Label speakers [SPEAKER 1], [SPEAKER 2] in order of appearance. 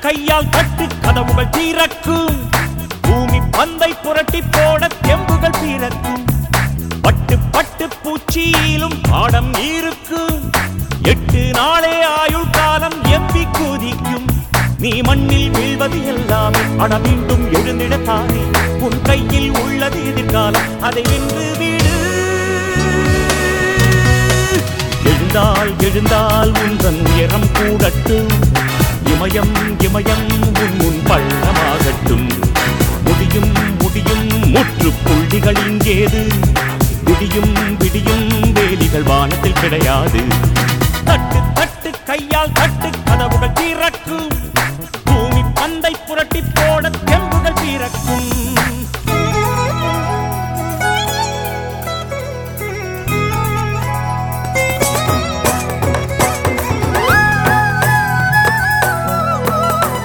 [SPEAKER 1] கையால் தட்டு கதவுகள் தீரக்கும் பூமி பந்தை புரட்டி போட தெம்புகள் பிறக்கும் பட்டு பட்டு பூச்சியிலும் பாடம் இருக்கும் எட்டு நாளே ஆயுள் காலம் எம்பி குதிக்கும் நீ மண்ணில் வீழ்வது எல்லாமே அட மீண்டும் எழுந்திடத்தானே உன் கையில் உள்ளது எதிர்காலம் அதை வென்று விடு எழுந்தால் எழுந்தால் உந்தன் உயரம் கூடட்டும் இமயம் இமயம் உன் முன் பள்ளமாகட்டும் முடியும் முடியும் முற்றுப்புள்ளிகள் இங்கேது விடியும் விடியும் வேலிகள் வானத்தில் கிடையாது தட்டு தட்டு கையால் தட்டு கதவுகள் திறக்கும் பூமி பந்தை புரட்டி போட